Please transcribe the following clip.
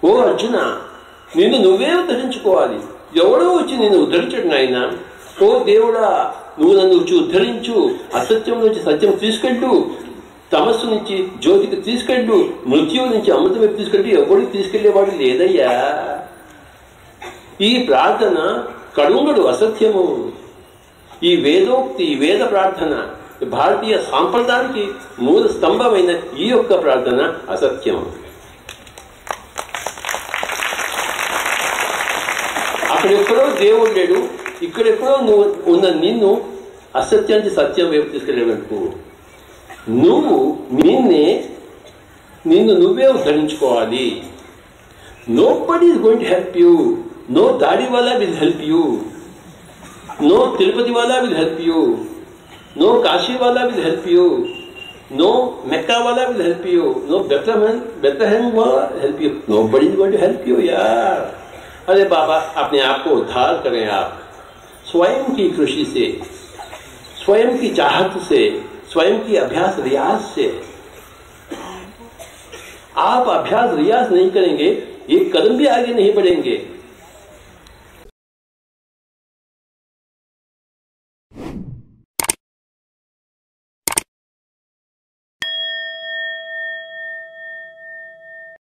ఓ అర్జున నిన్ను నువ్వే ఉద్ధరించుకోవాలి ఎవడో వచ్చి నిన్ను ఉద్ధరించడు నాయన ఓ దేవుడా నువ్వు నన్ను వచ్చి ఉద్ధరించు అసత్యం నుంచి సత్యం తీసుకెళ్ళు తమస్సు నుంచి జ్యోతికి తీసుకెళ్ళు మృత్యువు నుంచి అమృతం వైపు తీసుకెళ్ళి ఎవరికి తీసుకెళ్లేవాడు లేదయ్యా ఈ ప్రార్థన కడుంగడు అసత్యము ఈ వేదోక్తి ఈ వేద ప్రార్థన భారతీయ సాంప్రదాయానికి మూల స్తంభమైన ఈ యొక్క ప్రార్థన అసత్యం అక్కడెక్కడో దేవుడు లేడు ఇక్కడెక్కడో నువ్వు ఉన్న నిన్ను అసత్యానికి సత్యం వైపు తీసుకెళ్ళేవనుకో నువ్వు నిన్నే నిన్ను నువ్వే ఉద్ధరించుకోవాలి nobody is going to help you no దాడి వల్ల will help you no Tirupati వాళ్ళ will help you no Kashi వాళ్ళ will help you no Mecca वाला will help you no Bethlehem Bethlehem वाला help you nobody going to help you यार अरे बाबा अपने आप को उद्धार करें आप स्वयं की कृषि से स्वयं की चाहत से स्वयं की अभ्यास रियाज से आप अभ्यास रियाज नहीं करेंगे एक कदम भी आगे नहीं बढ़ेंगे